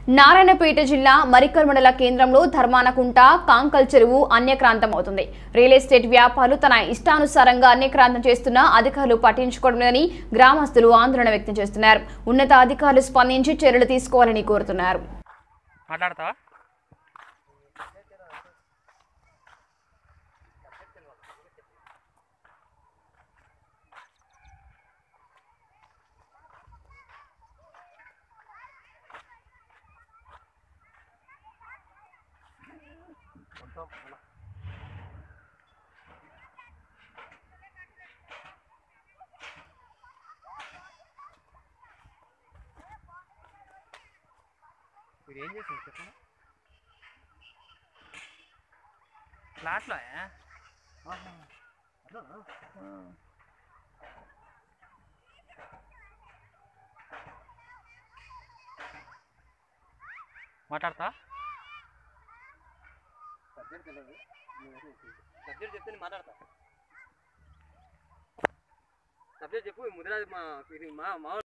నారాయణపేట జిల్లా మరికల్ మండల కేంద్రంలో ధర్మానకుంట కాంకల్ చెరువు అన్యక్రాంతం అవుతుంది రియల్ ఎస్టేట్ వ్యాపారులు తన ఇష్టానుసారంగా అన్యక్రాంతం చేస్తున్న అధికారులు పట్టించుకోవడం లేదని గ్రామస్తులు ఆందోళన వ్యక్తం చేస్తున్నారు ఉన్నత అధికారులు స్పందించి చర్యలు తీసుకోవాలని కోరుతున్నారు మాట్లాడతావా మీరు ఏం చేసింది చెప్పండి క్లాస్లో మాట్లాడతా సబ్జెక్ట్ చెప్తే నేను మాట్లాడతా సబ్జెక్ట్ చెప్పు ముదిరాజు మా ఇది మా మా